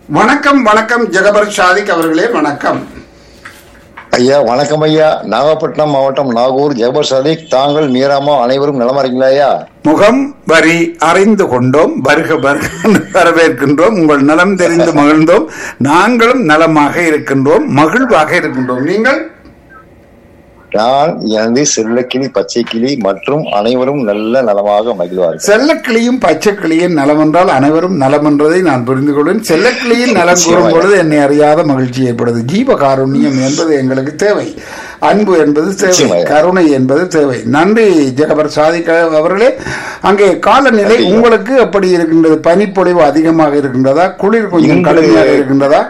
வணக்கம் வணக்கம் ஜெகபர் ஷாதிக் அவர்களே வணக்கம் ஐயா வணக்கம் ஐயா நாகப்பட்டினம் மாவட்டம் நாகூர் ஜெபர் சதீக் தாங்கள் மீராமா அனைவரும் நலமா இருக்கீங்களா ஐயா முகம் வரி அறிந்து கொண்டோம் வருக வருக என்று வரவேற்கின்றோம் உங்கள் நலம் தெரிந்து மகிழ்ந்தோம் நாங்களும் நலமாக இருக்கின்றோம் மகிழ்வாக இருக்கின்றோம் நீங்கள் நான் எனது செல்லக்கிளி பச்சை கிளி மற்றும் அனைவரும் நல்ல நலமாக மகிழ்வார்கள் செல்லக்கிளியும் பச்சைக்கிளியும் நலம் என்றால் அனைவரும் நலம் என்றதை நான் புரிந்து கொள்வேன் செல்லக்கிளியின் நலம் கூறும் பொழுது என்னை அறியாத மகிழ்ச்சி ஏற்படுது ஜீவகாருண்யம் என்பது எங்களுக்கு தேவை அன்பு என்பது தேவை நிச்சயமாக. கருணை என்பது தேவை நன்றி ஜெகபர் சாதிக்க அவர்களே அங்கே காலநிலை நன்றி. உங்களுக்கு எப்படி இருக்கின்றது பனிப்பொழிவு அதிகமாக இருக்கின்றதா குளிர் கொஞ்சம் இன்று- கடுமையாக இருக்கின்றதா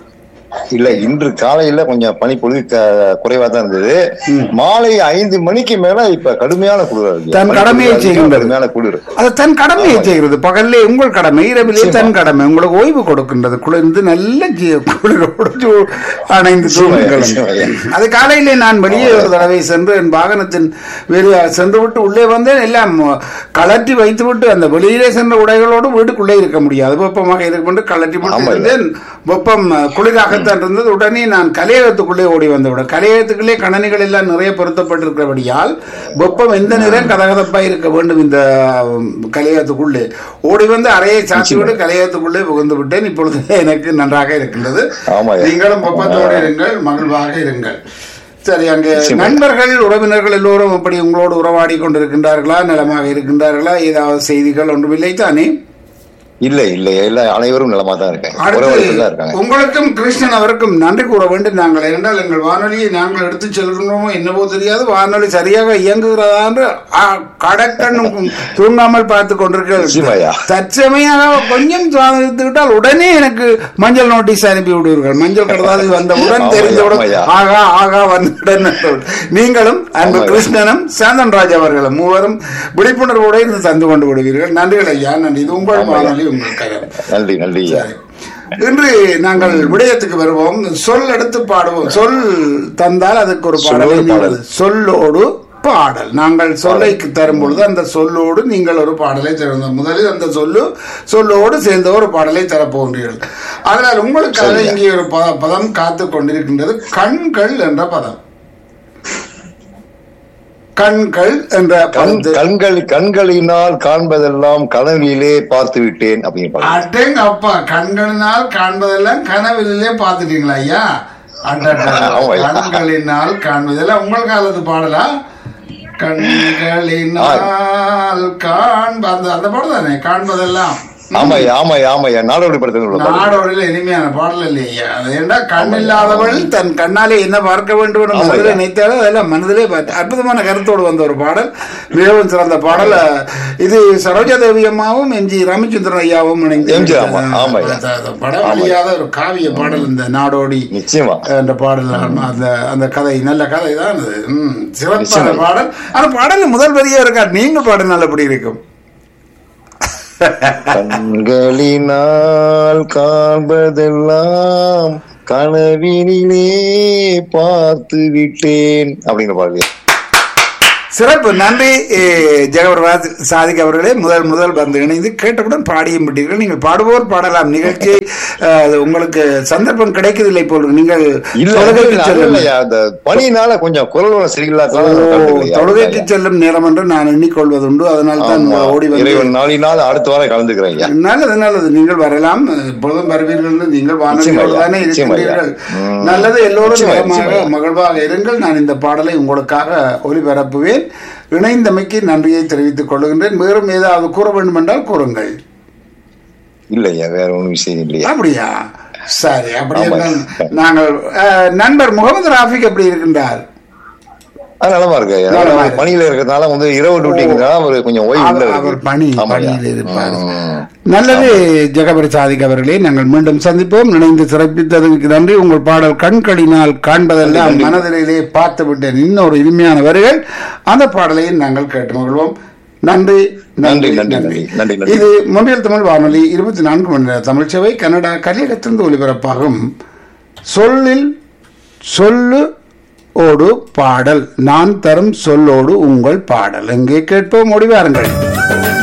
இல்ல இன்று காலையில கொஞ்சம் பனிப்பொழிவு க- குறைவா தான் இருந்தது மாலை ஐந்து மணிக்கு மேல இப்ப கடுமையான குளிர் இருக்கு. தன் கடமையை பனிப்பொழிவு செய்கின்றது. கடுமையான குளிர் அது தன் கடமையை செய்கிறது பகல்லே உங்கள் கடமை இரவிலே தன் கடமை உங்களுக்கு ஓய்வு கொடுக்கின்றது குளிர்ந்து நல்ல ஜீ- குளிரோடு சூ- அணைந்து தூங்குங்கள் நிச்சயமாக. அது காலையிலே நான் வெளியே ஒரு தடவை சென்று என் வாகனத்தின் வெளியே சென்று விட்டு உள்ளே வந்தேன் எல்லாம் கலட்டி வைத்து விட்டு அந்த வெளியிலே சென்ற உடைகளோடு வீட்டுக்குள்ளே இருக்க முடியாது வெப்பமாக இருக்கும் என்று கலட்டி விட்டு ஆமா. இருந்தேன் வெப்பம் அஹ், குளிராகத்தான் இருந்தது உடனே நான் கலையகத்துக்குள்ளே ஓடி வந்து விட கலையகத்துக்குள்ளே கணனிகள் எல்லாம் நிறைய பொருத்தப்பட்டிருக்கிறபடியால் வெப்பம் எந்த நேரம் கதகதப்பா இருக்க வேண்டும் இந்த அஹ், கலையகத்துக்குள்ளே ஓடி வந்து அறையை சாத்தி விட்டு கலையகத்துக்குள்ளே புகுந்து விட்டேன் இப்பொழுது எனக்கு நன்றாக இருக்கின்றது ஆமாய்யா. நீங்களும் வெப்பத்தோடு இருங்கள் மகிழ்வாக இருங்கள் சரி அங்கே நிச்சயமா. நண்பர்கள் உறவினர்கள் எல்லோரும் அப்படி உங்களோடு உறவாடி கொண்டிருக்கின்றார்களா நலமாக இருக்கின்றார்களா ஏதாவது செய்திகள் ஒன்றுமில்லை தானே இல்ல இல்ல இல்ல அனைவரும் நலமா தான் இருக்காங்க உறவுகள் தான் இருக்காங்க அடுத்து உங்களுக்கும் கிருஷ்ணன் அவருக்கும் நன்றி கூற வேண்டும் நாங்கள் என்றால் எங்கள் வானொலியை நாங்கள் எடுத்துச் செல்கின்றோமோ என்னவோ தெரியாது வானொலி சரியாக இயங்குகிறதா என்று ஆ, கடக்கண்ணும் தூங்காமல் பார்த்து கொண்டிருக்கிறது நிச்சயமாய்யா. தற்சமையாக கொஞ்சம் சுவாதித்து விட்டால் உடனே எனக்கு மஞ்சள் நோட்டீஸ் அனுப்பி விடுவீர்கள் மஞ்சள் கடதாசி வந்தவுடன் ஆமாய்யா, தெரிந்தவுடன் ஆமாய்யா. ஆகா ஆகா வந்துடன் நீங்களும் அன்பு ஆமாய்யா. கிருஷ்ணனும் சேந்தன் ராஜ் அவர்களும் மூவரும் விழிப்புணர்வோடு இருந்து தந்து கொண்டு விடுவீர்கள் நன்றிகள் ஐயா நன்றி இது உங்கள் ஆமாய்யா. வானொலி உங்கள் கதை நன்றி நன்றி ஐயா. சரி. இன்று நாங்கள் விடயத்துக்கு வருவோம் சொல் எடுத்து பாடுவோம் சொல் தந்தால் அதுக்கு ஒரு பாடலை சொல்லோடு நீங்கள் பாடல். சொல்லோடு பாடல் நாங்கள் சொல்லை தரும் பொழுது அந்த சொல்லோடு நீங்கள் ஒரு பாடலை தருந்தோம் முதலில் அந்த சொல்லு சொல்லோடு சேர்ந்த ஒரு பாடலை தரப்போகிறீர்கள் அதனால் உங்களுக்காக சரியா. இங்கே ஒரு பத- பதம் காத்து கொண்டிருக்கின்றது கண்கள் என்ற பதம் கண்கள் என்ற கண் பதத்து கண்கள் கண்களினால் காண்பதெல்லாம் கனவிலே பார்த்து விட்டேன் அப்படின்னு பாருங்க. அடேங்க அப்பா கண்களினால் காண்பதெல்லாம் கனவிலே பார்த்துட்டீங்களா ஐயா அடடா. ஆமாய்யா. கண்களினால் காண்பதெல்லாம் உங்கள் காலத்து பாடலா கண்களினால் காண்ப அந்த அந்த பாடல் தானே காண்பதெல்லாம் ஆமாய்யா ஆமாய்யா ஆமாய்யா நாடோடி படத்தில் உள்ள பாடல். நாடோடில இனிமையான பாடல் இல்லையா அது ஏண்டா கண் இல்லாதவள் தன் கண்ணாலே என்ன பார்க்க வேண்டும் என்று ஆமாய்யா. மனதிலே நினைத்தாலும் அதெல்லாம் மனதிலே பார்த்து அற்புதமான கருத்தோடு வந்த ஒரு பாடல் மிகவும் சிறந்த பாடல் இது சரோஜா தேவி அம்மாவும் எம் ஜி ராமச்சந்திரன் ஐயாவும் இணைந்து எம் ஜி ராமா, ஆமாய்யா. அந்த- அந்த படம் வழியாத ஒரு காவிய பாடல் இந்த நாடோடி நிச்சயமா என்ற பாடல் அந்த அந்த கதை நல்ல கதை தான் அது ம், சிறப்பான நிச்சயமா. பாடல் அந்த பாடல் முதல் வரியா இருக்கா நீங்க பாடினால் எப்படி இருக்கும் கண்களினால் காண்பதெல்லாம் கனவினிலே பார்த்து விட்டேன் அப்படின்னு பாருங்க சிறப்பு நன்றி ஏ, ஜெகவர்ராஜ் சாதிக் அவர்களே முதல் முதல் வந்து இணைந்து கேட்டவுடன் பாடியும் விட்டீர்கள் நீங்கள் பாடுவோர் பாடலாம் நிகழ்ச்சியை அஹ், உங்களுக்கு சந்தர்ப்பம் கிடைக்கவில்லை போல் நீங்கள் இல்ல தொழுகைக்கு இல்ல, அது செல்லும் இல்லையா, அந்த பனினால கொஞ்சம் குரல் வளம் சரியில்லாததால நான் கலந்துக்கலையா. தொழுகைக்கு செல்லும் நேரம் என்று நான் எண்ணிக்கொள்வதுண்டு அதனால் தான் ஆமா. ஓடி வந்து இறைவன் நாளினால் அடுத்த வாரம் கலந்துக்கிறேன் ஐயா. நல்லது நல்லது நீங்கள் வரலாம் எப்பொழுதும் வருவீர்கள் என்று நீங்கள் வானொலியோடு நிச்சயமா, தானே நிச்சயமா, இருக்கின்றீர்கள் ம். நல்லது எல்லோரும் நிச்சயமா, நலமாக நிச்சயமா. மகிழ்வாக இருங்கள் நான் இந்த பாடலை உங்களுக்காக ஒளிபரப்புவேன் இணைந்தமைக்கு நன்றியை தெரிவித்துக் கொள்கின்றேன் மேலும் ஏதாவது கூற வேண்டும் என்றால் கூறுங்கள் இல்லையா வேற ஒண்ணும் விஷயம் இல்லையா அப்படியா சரி அப்படி ஆமா. என்றால் நாங்கள் அஹ், நண்பர் முகமது ராஃபிக் எப்படி இருக்கின்றார் அது நலமா இருக்கு ஐயா. நலமா அவர் இருக்கு. பணியில இருக்கிறதுனால வந்து இரவு டியூட்டிங்கிறதால அவர் கொஞ்சம் ஓய்வு அவர் இருக்கு. அவர் பணி ஆமாய்யா. பணியில் இருப்பார் ம். நல்லது ஜெகபரி சாதிக் அவர்களே நாங்கள் மீண்டும் சந்திப்போம் நினைந்து சிறப்பித்ததற்கு நன்றி உங்கள் பாடல் கண்களினால் காண்பதெல்லாம் நன்றி. மனதிலே பார்த்து விட்டேன் இன்னொரு இனிமையான வரிகள் அந்த பாடலையும் நாங்கள் கேட்டு மகிழ்வோம் நன்றி நன்றி, நன்றி, நன்றி, நன்றி, நன்றி. இது மொழியல் தமிழ் வானொலி இருபத்தி நான்கு மணி நேர தமிழ் சேவை கனடா கலியகத்திலிருந்து ஒலிபரப்பாகும் சொல்லில் சொல்லு ஓடு பாடல் நான் தரும் சொல்லோடு உங்கள் பாடல் எங்கே கேட்போம் ஓடி வாருங்கள்